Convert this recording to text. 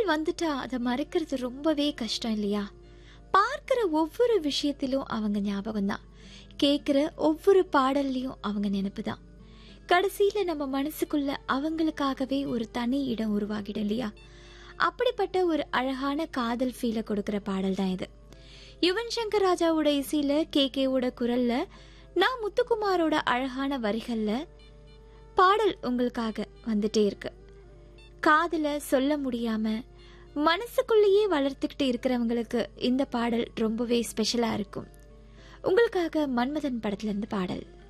காதல் வந்துட்டா அதை மறைக்கிறது ரொம்பவே கஷ்டம் இல்லையா பார்க்கிற ஒவ்வொரு விஷயத்திலும் அவங்க ஞாபகம் தான் கேட்குற ஒவ்வொரு பாடல்லையும் அவங்க நினைப்பு தான் கடைசியில நம்ம மனசுக்குள்ள அவங்களுக்காகவே ஒரு தனி இடம் உருவாகிடும் இல்லையா அப்படிப்பட்ட ஒரு அழகான காதல் ஃபீலை கொடுக்கிற பாடல் தான் இது யுவன் சங்கர் ராஜாவோட இசையில கே கேவோட குரல்ல நான் முத்துக்குமாரோட அழகான வரிகள்ல பாடல் உங்களுக்காக வந்துட்டே இருக்கு காதல சொல்ல முடியாம மனசுக்குள்ளேயே வளர்த்துக்கிட்டு இருக்கிறவங்களுக்கு இந்த பாடல் ரொம்பவே ஸ்பெஷலா இருக்கும் உங்களுக்காக மன்மதன் படத்துல இருந்து பாடல்